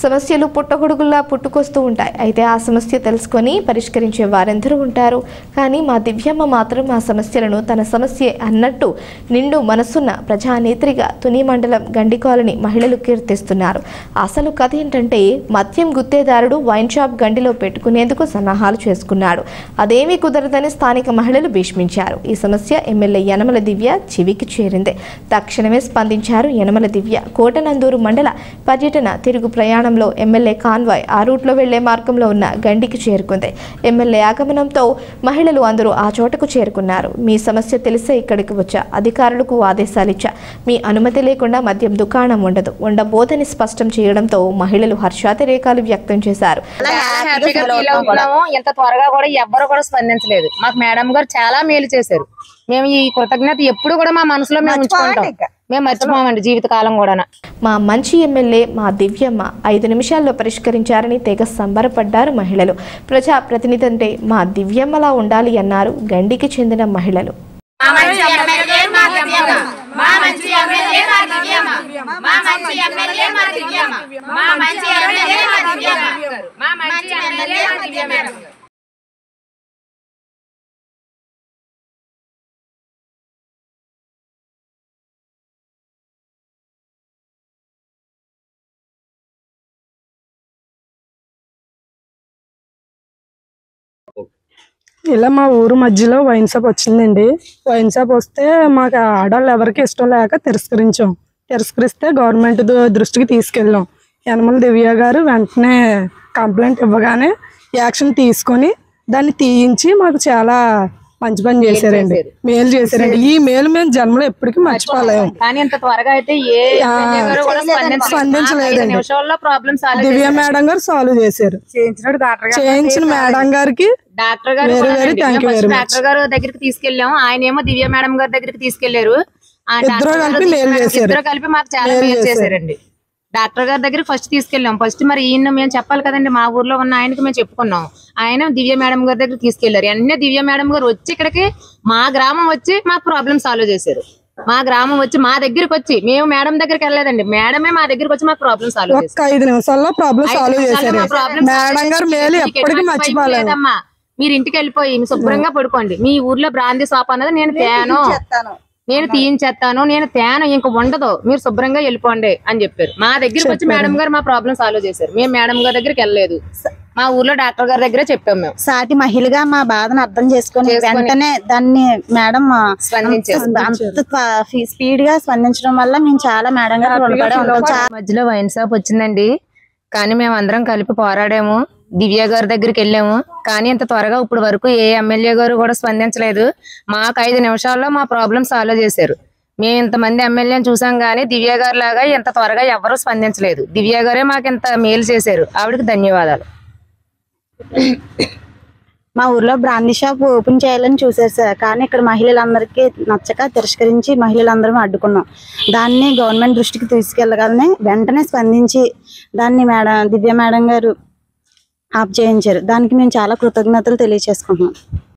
సమస్యలు పుట్టగొడుగుల్లా పుట్టుకొస్తూ ఉంటాయి అయితే ఆ సమస్య తెలుసుకొని పరిష్కరించే వారెందరూ ఉంటారు కానీ మా దివ్యమ్మ మాత్రం ఆ సమస్యలను తన సమస్య అన్నట్టు నిండు మనసున్న ప్రజానేత్రిగా తుని మండలం గండి కాలనీ మహిళలు కీర్తిస్తున్నారు అసలు కథ ఏంటంటే మద్యం గుత్తేదారుడు వైన్ షాప్ గండిలో పెట్టుకునేందుకు సన్నాహాలు చేసుకున్నాడు అదేమీ కుదరదని స్థానిక మహిళలు భీష్మించారు ఈ సమస్య ఎమ్మెల్యే యనమల దివ్య చెవికి చేరింది తక్షణమే స్పందించారు యనమల దివ్య కోటనందూరు మండల పర్యటన తిరుగు ప్రయాణంలో ఎమ్మెల్యే కాన్వాయ్ ఆ రూట్లో వెళ్లే మార్గంలో ఉన్న గండికి చేరుకుంది ఎమ్మెల్యే ఆగమనంతో మహిళలు అందరూ ఆ చోటకు చేరుకున్నారు మీ సమస్య తెలిసే ఇక్కడికి వచ్చా అధికారులకు ఆదేశాలిచ్చా మీ అనుమతి లేకుండా మద్యం దుకాణం ఉండదు ఉండబోదని స్పష్టం చేయడంతో మహిళలు హర్షాతిరేకాలు వ్యక్తం చేశారు చాలా హ్యాపీగా ఫీల్ అవుతున్నాము ఎంత త్వరగా కూడా ఎవ్వరు కూడా స్పందించలేదు మాకు మేడం గారు చాలా మేలు చేశారు మేము ఈ కృతజ్ఞత ఎప్పుడు కూడా మా మనసులో మేము ఉంచుకుంటాం మేము మర్చిపోమండి జీవితకాలం కూడా మా మంచి ఎమ్మెల్యే మా దివ్యమ్మ ఐదు నిమిషాల్లో పరిష్కరించారని తెగ సంబరపడ్డారు మహిళలు ప్రజా ప్రతినిధి అంటే మా దివ్యమ్మలా ఉండాలి అన్నారు గండికి చెందిన మహిళలు ఇలా మా ఊరు మధ్యలో వైన్ షాప్ వచ్చిందండి వైన్ షాప్ వస్తే మాకు ఆడవాళ్ళు ఎవరికి ఇష్టం లేక తిరస్కరించాం తిరస్కరిస్తే గవర్నమెంట్ దు- దృష్టికి తీసుకెళ్ళాం యనమల దివ్య గారు వెంటనే కంప్లైంట్ ఇవ్వగానే యాక్షన్ తీసుకొని దాన్ని తీయించి మాకు చాలా మంచి పని చేశారండి మేలు చేశారండి ఈ మేలు మేము జన్మలో ఎప్పటికీ మర్చిపోలేము కానీ ఇంత త్వరగా అయితే ఏ ఎమ్మెల్యే గారు కూడా స్పందించలేదు. స్పందించలేదండి. ఐదు నిమిషాల్లో ప్రాబ్లమ్ సాల్వ్ దివ్య మేడం గారు సాల్వ్ చేశారు చేయించిన మేడం గారికి డాక్టర్ గారు Very, కూడా very రండి. thank you మేము very first much. డాక్టర్ గారు దగ్గరికి తీసుకెళ్ళాము ఆయన ఏమో దివ్య మేడం గారి దగ్గరికి తీసుకెళ్లారు ఆ ఇద్దరు డాక్టర్ గారు కలిపి మేలు చేశారు. ఇద్దరు కలిపి మాకు చాలా మేలు మేలు చేశారు. చేశారండి డాక్టర్ గారి దగ్గరికి ఫస్ట్ తీసుకెళ్ళాం ఫస్ట్ మరి ఈయన మేము చెప్పాలి కదండి మా ఊర్లో ఉన్న ఆయనకి మేము చెప్పుకున్నాం ఆయన దివ్య మేడం గారి దగ్గరికి తీసుకెళ్లారు వెంటనే దివ్య మేడం గారు వచ్చి ఇక్కడికి మా గ్రామం వచ్చి మాకు ప్రాబ్లమ్ సాల్వ్ చేశారు మా గ్రామం వచ్చి మా దగ్గరికి వచ్చి మేము మేడం దగ్గరికి వెళ్ళలేదండి మేడమే మా దగ్గరికి వచ్చి మాకు ప్రాబ్లమ్ సాల్వ్ చేశారు ఒక్క ఐదు నిమిషాల్లో ప్రాబ్లం ఐదు సాల్వ్ నిమిషాల్లో చేశారు మా problem solve మేడం గారు చేసి మేలు మీకు ఎప్పటికీ ఎటువంటి మర్చిపోలేము భయం లేదమ్మా. మీరు ఇంటికి వెళ్ళిపోయి మీ శుభ్రంగా పడుకోండి మీ ఊర్లో బ్రాందీ షాప్ అన్నది నేను తేను నేను తీయించేస్తాను నేను తేను ఇంక ఉండదు మీరు శుభ్రంగా వెళ్ళిపోండి అని చెప్పారు మా దగ్గరికి వచ్చి మేడం గారు మా ప్రాబ్లం సాల్వ్ చేశారు మేము మేడం గారి దగ్గరికి వెళ్ళలేదు మా ఊర్లో డాక్టర్ గారి దగ్గరే చెప్పాం మేము సాటి మహిళగా మా బాధను అర్థం చేసుకొని చేసుకొని వెంటనే దాన్ని మేడం స్పందించారు. స్పీడ్ గా స్పందించడం వల్ల మేము చాలా మేడం గారు రుణపడి ఉంటాం చాలా మధ్యలో వైన్ షాప్ వచ్చిందండి కానీ మేము అందరం కలిపి పోరాడాము దివ్య గారి దగ్గరికి వెళ్ళాము కానీ ఇంత త్వరగా ఇప్పుడు వరకు ఏ ఎమ్మెల్యే గారు కూడా స్పందించలేదు మాకు ఐదు నిమిషాల్లో మా ప్రాబ్లం సాల్వ్ చేశారు మేము ఇంతమంది ఎమ్మెల్యేని చూసాం కానీ దివ్య గారి లాగా ఇంత త్వరగా ఎవరు స్పందించలేదు దివ్య గారే మాకు ఇంత మేలు చేశారు ఆవిడకి ధన్యవాదాలు మా ఊర్లో బ్రాందీ షాప్ ఓపెన్ చేయాలని చూసారు సార్ కానీ ఇక్కడ మహిళలందరికీ నచ్చక తిరస్కరించి మహిళలందరం అడ్డుకున్నాం దాన్ని గవర్నమెంట్ దృష్టికి తీసుకెళ్ళగానే వెంటనే స్పందించి దాన్ని మేడం దివ్య మేడం గారు ఆప్ చేయించారు దానికి మేము చాలా కృతజ్ఞతలు తెలియజేసుకుంటున్నాం